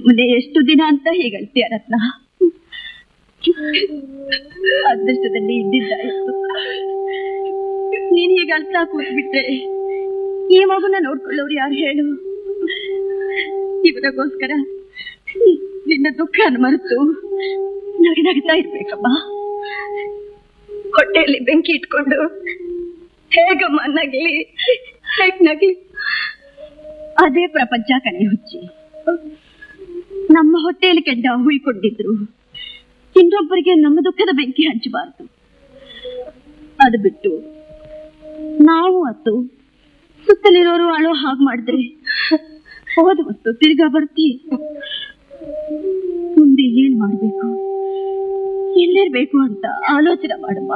ಸುಮ್ಮನೆ ಎಷ್ಟು ದಿನ ಅಂತ ಹೀಗಳ್ತೀಯ ರತ್ನ ಅದೃಷ್ಟದಲ್ಲಿ ಇದ್ದಿದ್ದಾಯ್ತು ನೀನ್ ಹೀಗೆ ಅಳ್ತಾ ಕೂತ್ಬಿಟ್ರೆ ಈ ಮಗುನ ನೋಡ್ಕೊಳ್ಳೋರು ಯಾರು ಹೇಳು ಇವರಿಗೋಸ್ಕರ ನಿನ್ನ ದುಃಖನ ಮರೆತು ನಗೆ ನಗ್ತಾ ಇರ್ಬೇಕಮ್ಮ ಹೊಟ್ಟೆಯಲ್ಲಿ ಬೆಂಕಿ ಇಟ್ಕೊಂಡು ಹೇಗಮ್ಮ ನಗ್ಲಿ ಹೇಗ್ ನಗ್ಲಿ ಅದೇ ಪ್ರಪಂಚ ಕಣೆ ಹುಚ್ಚಿ ನಮ್ಮ ಹೊಟ್ಟೆಯಲ್ಲಿ ಕೆಂಡ ಹುಯ್ಕೊಂಡಿದ್ರು ಇನ್ನೊಬ್ಬರಿಗೆ ನಮ್ಮ ದುಃಖದ ಬೆಂಕಿ ಹಂಚಬಾರದು ಅದು ಬಿಟ್ಟು ನಾವು ಮತ್ತು ಸುತ್ತಲಿರೋರು ಅಳೋ ಹಾಗೆ ಮಾಡಿದ್ರೆ ಹೋದ ಮತ್ತು ತಿರ್ಗಾ ಬರ್ತಿ ಮುಂದೆ ಏನ್ ಮಾಡ್ಬೇಕು ಎಲ್ಲಿರ್ಬೇಕು ಅಂತ ಆಲೋಚನೆ ಮಾಡಮ್ಮ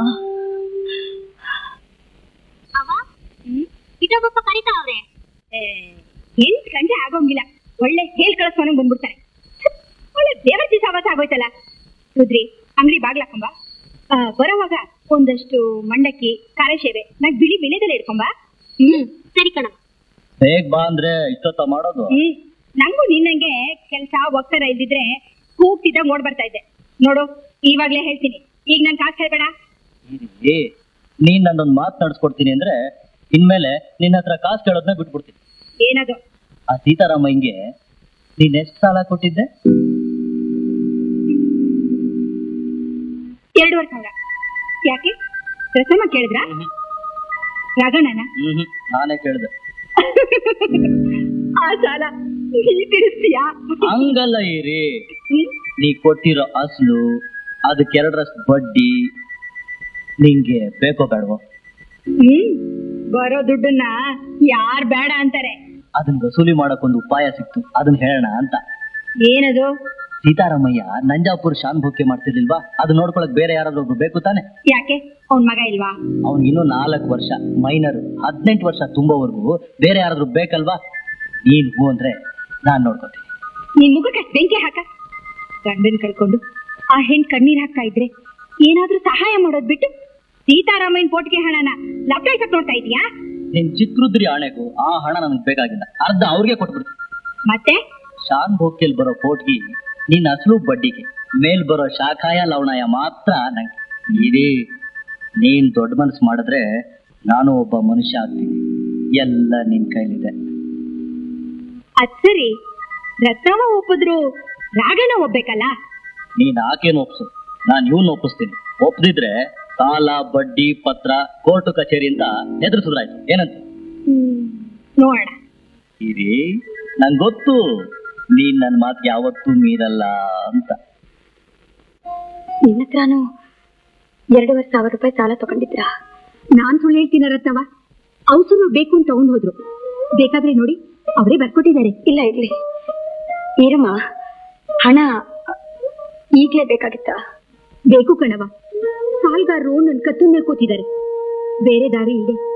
ಇಟೊಬ್ಬ ಕರಿತಾ ಅವ್ರೆ ಎಂಟ್ ಗಂಟೆ ಆಗೋಂಗಿಲ್ಲ ಒಳ್ಳೆ ಹೇಳ್ ಕಳಿಸ್ಕೊಂಡ್ ಬಂದ್ಬಿಡ್ತಾನೆ ಒಳ್ಳೆ ದೇವರ ಸಾವಾಸ ಆಗೋಯ್ತಲ್ಲ ರುದ್ರಿ ಅಂಗಡಿ ಬಾಗ್ಲಾಕೊಂಬ ಆ, ಬರೋವಾಗ ಒಂದಷ್ಟು ಮಂಡಕ್ಕಿ ಖಾರ ಸೇವೆ ನಾಕ್ ಬಿಳಿ ಬೆಳೆದಲ್ಲೇ ಇಟ್ಕೊಂಬ ಹ್ಮ್ ಸರಿ ಕಣಮ್ಮ ಬೇಗ ಬಾ ಅಂದ್ರೆ ಇಷ್ಟೊತ್ತ ಮಾಡೋದು ಹ್ಮ್ ನಂಗೂ ನಿನ್ನಂಗೆ ಕೆಲ್ಸ ಒಕ್ಕರ ಇಲ್ದಿದ್ರೆ ಕೂಗ್ತಿದ್ದ ಓಡ್ ಬರ್ತಾ ಇದ್ದೆ ನೋಡು ಇವಾಗ್ಲೇ ಹೇಳ್ತೀನಿ ಈಗ ನನ್ ಕಾಸು ಹೇಳ್ಬೇಡ ಏ ನೀನ್ ನನ್ನೊಂದ್ ಮಾತ್ ನಡ್ಸ್ಕೊಡ್ತೀನಿ ಅಂದ್ರೆ ಇನ್ಮೇಲೆ ನಿನ್ನ ಹತ್ರ ಕಾಸು ಕೇಳೋದನ್ನ ಬಿಟ್ಬಿಡ್ತೀನಿ ಏನದು ಆ ಸೀತಾರಾಮಯ್ಯಂಗೆ ನೀನ್ ಎಷ್ಟ್ ಸಾಲ ಕೊಟ್ಟಿದ್ದೆ ಎರಡೂವರೆ ಸಾವಿರ ಯಾಕೆ ಪ್ರಥಮ ಕೇಳಿದ್ರ ರಾಘಣ್ಣನ ಹ್ಮ್ ನಾನೇ ಕೇಳ್ದೆ ಆ ಸಾಲ ನೀ ತೀರಿಸ್ತೀಯಾ ಹಂಗಲ್ಲ ಇರಿ ಹ್ಮ್? ನೀ ಕೊಟ್ಟಿರೋ ಅಸಲು ಅದಕ್ಕೆ ಎರಡರಷ್ಟು ಬಡ್ಡಿ ನಿಂಗೆ ಬೇಕೋ ಬೇಡವೋ ಹ್ಮ್ ಬರೋ ದುಡ್ಡನ್ನ ಯಾರ್ ಬೇಡ ಅಂತಾರೆ ಅದನ್ನ ವಸೂಲಿ ಮಾಡಕ್ಕೊಂದು ಉಪಾಯ ಸಿಕ್ತು ಅದನ್ನ ಹೇಳೋಣ ಅಂತ ಏನದು ಸೀತಾರಾಮಯ್ಯ ನಂಜಾಪುರ ಶಾನ್ ಭೋಗ್ಯ ಮಾಡ್ತಿರ್ಲಿಲ್ವಾ ಅದು ನೋಡ್ಕೊಳಕ್ ಬೇರೆ ಯಾರಾದ್ರೂ ಒಬ್ರು ಬೇಕು ತಾನೆ ಯಾಕೆ ಅವ್ನ್ ಮಗ ಇಲ್ವಾ ಅವ್ನ್ ಇನ್ನೂ ನಾಲ್ಕು ವರ್ಷ ಮೈನರ್ ಹದಿನೆಂಟು ವರ್ಷ ತುಂಬೋವರೆಗೂ ಬೇರೆ ಯಾರಾದ್ರೂ ಬೇಕಲ್ವಾ ನೀನ್ ಹೂ ಅಂದ್ರೆ ನಾನ್ ನೋಡ್ಕೊತೀನಿ ನಿನ್ ಮುಖಕ್ಕೆ ಅಷ್ಟ್ ಬೆಂಕಿ ಹಾಕ ಗಂಡನ್ ಕಳ್ಕೊಂಡು ಆ ಹೆಣ್ ಕಣ್ಣೀರ್ ಹಾಕ್ತಾ ಇದ್ರೆ ಏನಾದ್ರೂ ಸಹಾಯ ಮಾಡೋದ್ ಬಿಟ್ಟು ಸೀತಾರಾಮಯ್ಯನ್ ಪೋಟ್ಗೆ ಹಣನ ಲಪ್ಟಾಯ್ಸಕ್ ನೋಡ್ತಾ ಇದೀಯಾ ನಿನ್ ಚಿಕ್ಕರುದ್ರಿ ಆಣೆಗೂ ಆ ಹಣ ನನಗೆ ಬೇಕಾಗಿಲ್ಲ ಅರ್ಧ ಅವ್ರಿಗೆ ಕೊಟ್ಬಿಡ್ತೀನಿ ಮತ್ತೆ ಶಾನ್ ಭೋಗ್ಯಲ್ ಬರೋ ಪೋಟ್ಗಿ ನಿನ್ ಅಸಲು ಬಡ್ಡಿಗೆ ಮೇಲ್ ಬರೋ ಶಾಖಾಯ ಲವಣಾಯ ಮಾತ್ರ ನಂಗೆ ಇದೇ ನೀನ್ ದೊಡ್ಡ ಮನಸ್ಸು ಮಾಡಿದ್ರೆ ನಾನು ಒಬ್ಬ ಮನುಷ್ಯ ಆಗ್ತೀನಿ ಎಲ್ಲ ನಿನ್ ಕೈಲಿದೆ ಅದ್ ಸರಿ ರತ್ನವ ಒಪ್ಪಿದ್ರು ರಾಗಣ ಒಪ್ಬೇಕಲ್ಲ ನೀನ್ ಆಕೇನು ಒಪ್ಸು ನಾನ್ ಇವ್ನ ಒಪ್ಪಿಸ್ತೀನಿ ಒಪ್ದಿದ್ರೆ ಸಾಲ ಬಡ್ಡಿ ಪತ್ರ ಕೋರ್ಟು ಕಚೇರಿಯಿಂದ ಎದುರಿಸಿದ್ರಾಯ್ತು ಏನಂತ ನೋಡೋಣ ಇರಿ ನಂಗ್ ಗೊತ್ತು ನೀನ್ ನನ್ ಮಾತಿಗೆ ಯಾವತ್ತೂ ಮೀರಲ್ಲ ಅಂತ ನಿನ್ನ ಹತ್ರನೂ ಎರಡೂವರೆ ಸಾವಿರ ರೂಪಾಯಿ ಸಾಲ ತಗೊಂಡಿದ್ರಾ ನಾನ್ ಸುಳ್ಳು ಹೇಳ್ತೀನ ರತ್ನವ ಅವಸರು ಬೇಕು ಅಂತ ತಗೊಂಡ್ ಹೋದ್ರು ಬೇಕಾದ್ರೆ ನೋಡಿ ಅವರೇ ಬರ್ಕೊಟ್ಟಿದ್ದಾರೆ ಇಲ್ಲ ಇರ್ಲಿ ಈರಮ್ಮ ಹಣ ಈಗ್ಲೇ ಬೇಕಾಗಿತ್ತಾ ಬೇಕು ಕಣವ ಸಾಲ್ಗಾರರು ನನ್ ಕತ್ತು ಮೇಲೆ ಕೂತಿದ್ದಾರೆ ಬೇರೆ ದಾರಿ ಇಲ್ಲದೆ